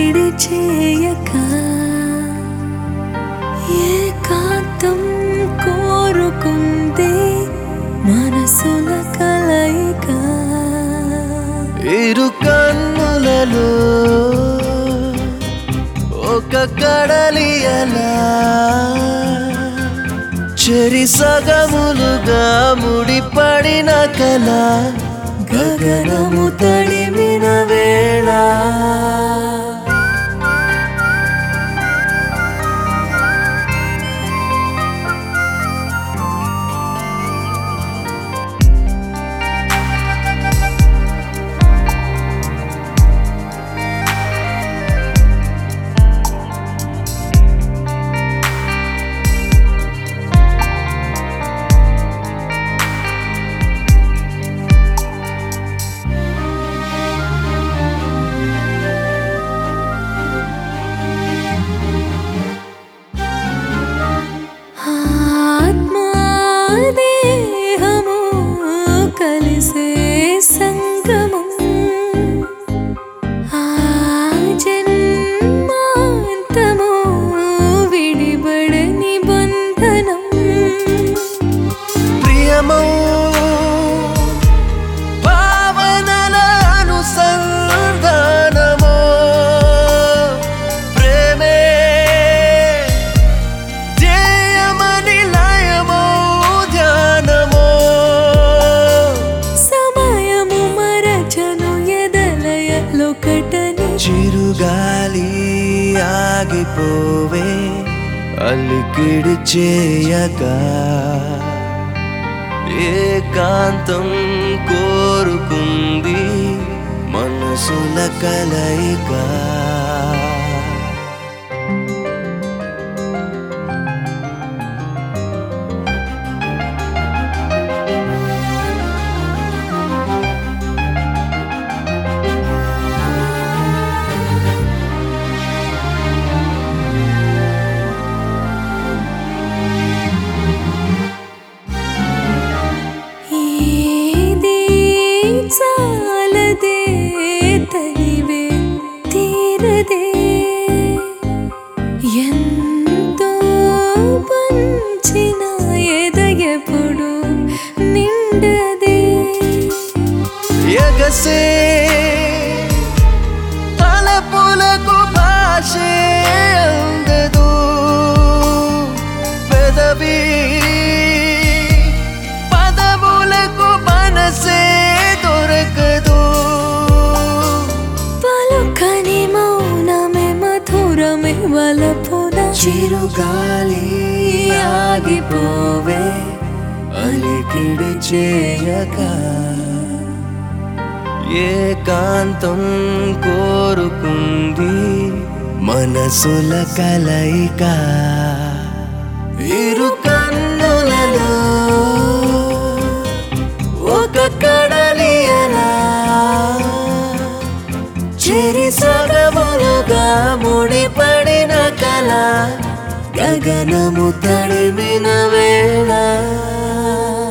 అలికిడి చేయక ఏకాంతం కోరుకుంది మనసుల కలయిక ఇరు కన్నులలో ఒక కడలి అలా చెరి సగములుగా ముడిపడిన కల గగనము తడిమిన వేళ ఆత్మా దేహము కలిసే సంగమం ఆ జన్మాంతము విడిబడని బంధనం ప్రియమౌ భావనల అనుసంధానమో ప్రేమే ధ్యేయమని లయమో ధ్యానమో సమయము మరచను ఎదలయలొకటని చిరుగాలి ఆగిపోవే అలికిడి చేయగా ఏకాంతం కోరుకుంది మనసుల కలయిక ఏది చాలదే తనివే తీరదే ఎంతో పంచిన ఎదగెప్పుడు నిండదే ఎగసే తలపులకు భాషే అందదు పెదవి పదములకు మనసే దొరకదు పలుకని మౌనమే మధురమే వలపున చిరుగాలి ఆగిపోవే అలికిడి చేయక ఏకాంతం కోరుకుంది మనసుల కలయిక ఇరు కన్నులలో ఒక కడలి అలా చెరి సగములుగా ముడిపడిన కల గగనము తడిమిన వేళ